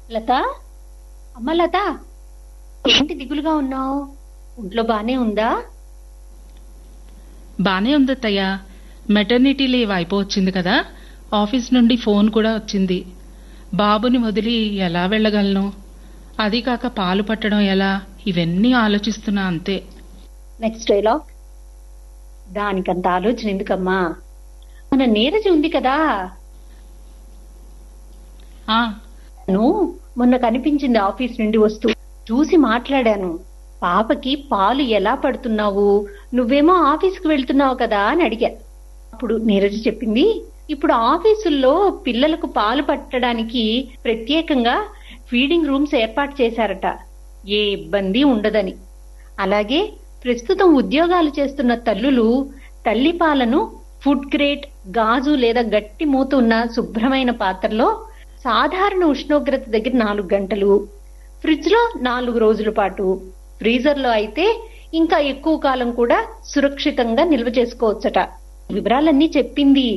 లత అమ్మ లత ఏంటి దిగులుగా ఉన్నావు ఒంట్లో బానే ఉందా బానే ఉంది అత్తయ్య మెటర్నిటీ లీవ్ అయిపోవచ్చింది కదా ఆఫీస్ నుండి ఫోన్ కూడా వచ్చింది బాబుని వదిలి ఎలా వెళ్ళగలను అది కాక పాలు పట్టడం ఎలా ఇవన్నీ ఆలోచిస్తున్నా అంతే నెక్స్ట్ డైలాగ్ దానికంత ఆలోచన ఎందుకమ్మా మన నీరజ ఉంది కదా ఆ నువ్వు మొన్న కనిపించింది ఆఫీస్ నుండి వస్తూ చూసి మాట్లాడాను పాపకి పాలు ఎలా పడుతున్నావు నువ్వేమో ఆఫీస్కి వెళ్తున్నావు కదా అని అడిగా అప్పుడు నీరజ చెప్పింది ఇప్పుడు ఆఫీసుల్లో పిల్లలకు పాలు పట్టడానికి ప్రత్యేకంగా ఫీడింగ్ రూమ్స్ ఏర్పాటు చేశారట ఏ ఇబ్బంది ఉండదని అలాగే ప్రస్తుతం ఉద్యోగాలు చేస్తున్న తల్లులు తల్లి పాలను ఫుడ్ గ్రేడ్ గాజు లేదా గట్టి మూత ఉన్న శుభ్రమైన పాత్రలో సాధారణ ఉష్ణోగ్రత దగ్గర నాలుగు గంటలు ఫ్రిడ్జ్ లో నాలుగు రోజుల పాటు ఫ్రీజర్ లో అయితే ఇంకా ఎక్కువ కాలం కూడా సురక్షితంగా నిల్వ చేసుకోవచ్చట వివరాలన్నీ చెప్పింది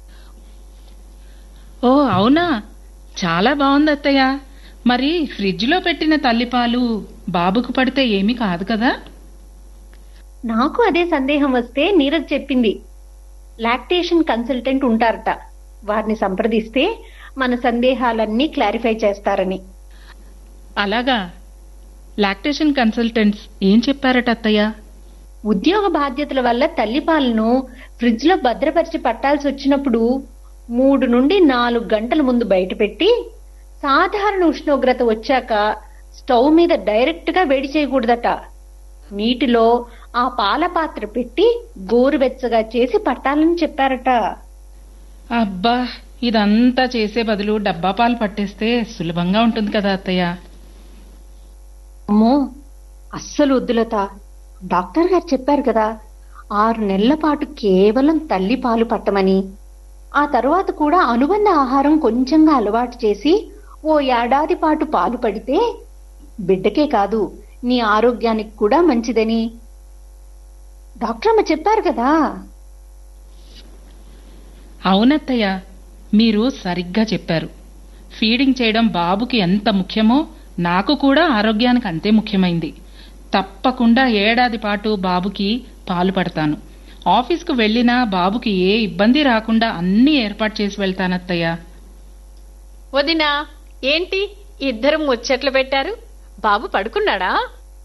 ఓ అవునా చాలా బాగుంది అత్తయ్య మరి ఫ్రిడ్జ్లో పెట్టిన తల్లిపాలు బాబుకు పడితే ఏమీ కాదు కదా నాకు అదే సందేహం వస్తే నీరజ్ చెప్పింది లాక్టేషన్ కన్సల్టెంట్ ఉంటారట వారిని సంప్రదిస్తే మన సందేహాలన్నీ క్లారిఫై చేస్తారని అలాగా లాక్టేషన్ కన్సల్టెంట్స్ ఏం చెప్పారట అత్తయ్య ఉద్యోగ బాధ్యతల వల్ల తల్లిపాలను ఫ్రిడ్జ్ లో భద్రపరిచి పట్టాల్సి వచ్చినప్పుడు మూడు నుండి నాలుగు గంటల ముందు బయట పెట్టి సాధారణ ఉష్ణోగ్రత వచ్చాక స్టవ్ మీద డైరెక్ట్ గా వేడి చేయకూడదట నీటిలో ఆ పాల పాత్ర పెట్టి గోరువెచ్చగా చేసి పట్టాలని చెప్పారట అబ్బా ఇదంతా చేసే బదులు డబ్బా పాలు పట్టేస్తే సులభంగా ఉంటుంది కదా అత్తయ్య అమ్మో అస్సలు వద్దులత డాక్టర్ గారు చెప్పారు కదా ఆరు నెలల పాటు కేవలం తల్లి పాలు పట్టమని ఆ తరువాత కూడా అనుబంధ ఆహారం కొంచెంగా అలవాటు చేసి ఓ ఏడాది పాటు పాలు పడితే బిడ్డకే కాదు నీ ఆరోగ్యానికి కూడా మంచిదని డాక్టర్ అమ్మ చెప్పారు కదా అవునత్తయ్య మీరు సరిగ్గా చెప్పారు ఫీడింగ్ చేయడం బాబుకి ఎంత ముఖ్యమో నాకు కూడా ఆరోగ్యానికి అంతే ముఖ్యమైంది తప్పకుండా ఏడాది పాటు బాబుకి పాలు పడతాను ఆఫీస్కు వెళ్ళినా బాబుకి ఏ ఇబ్బంది రాకుండా అన్నీ ఏర్పాటు చేసి వెళ్తానత్తయ్య వదినా ఏంటి ఇద్దరు ముచ్చట్లు పెట్టారు బాబు పడుకున్నాడా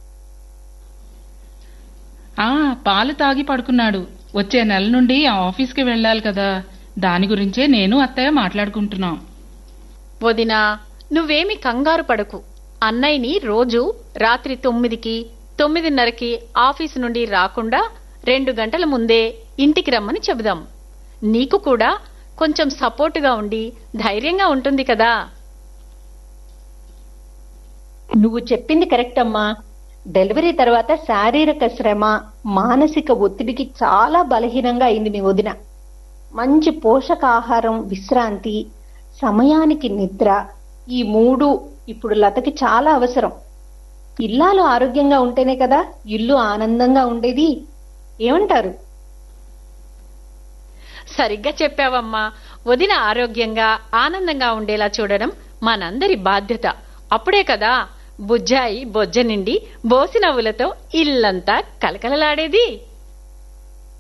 ఆ పాలు తాగి పడుకున్నాడు వచ్చే నెల నుండి ఆ ఆఫీస్కి వెళ్ళాలి కదా దాని గురించే నేను అత్తయ్య మాట్లాడుకుంటున్నాం వదినా నువ్వేమి కంగారు పడకు అన్నయ్యని రోజు రాత్రి తొమ్మిదికి తొమ్మిదిన్నరకి ఆఫీసు నుండి రాకుండా రెండు గంటల ముందే ఇంటికి రమ్మని చెబుదాం నీకు కూడా కొంచెం సపోర్టుగా ఉండి ధైర్యంగా ఉంటుంది కదా నువ్వు చెప్పింది కరెక్ట్ అమ్మా డెలివరీ తర్వాత శారీరక శ్రమ మానసిక ఒత్తిడికి చాలా బలహీనంగా అయింది మీ వదిన మంచి పోషకాహారం విశ్రాంతి సమయానికి నిద్ర ఈ మూడు ఇప్పుడు లతకి చాలా అవసరం ఇల్లాలు ఆరోగ్యంగా ఉంటేనే కదా ఇల్లు ఆనందంగా ఉండేది ఏమంటారు సరిగ్గా చెప్పావమ్మా వదిన ఆరోగ్యంగా ఆనందంగా ఉండేలా చూడడం మనందరి బాధ్యత అప్పుడే కదా బుజ్జాయి బొజ్జ నిండి బోసి నవ్వులతో ఇల్లంతా కలకలలాడేది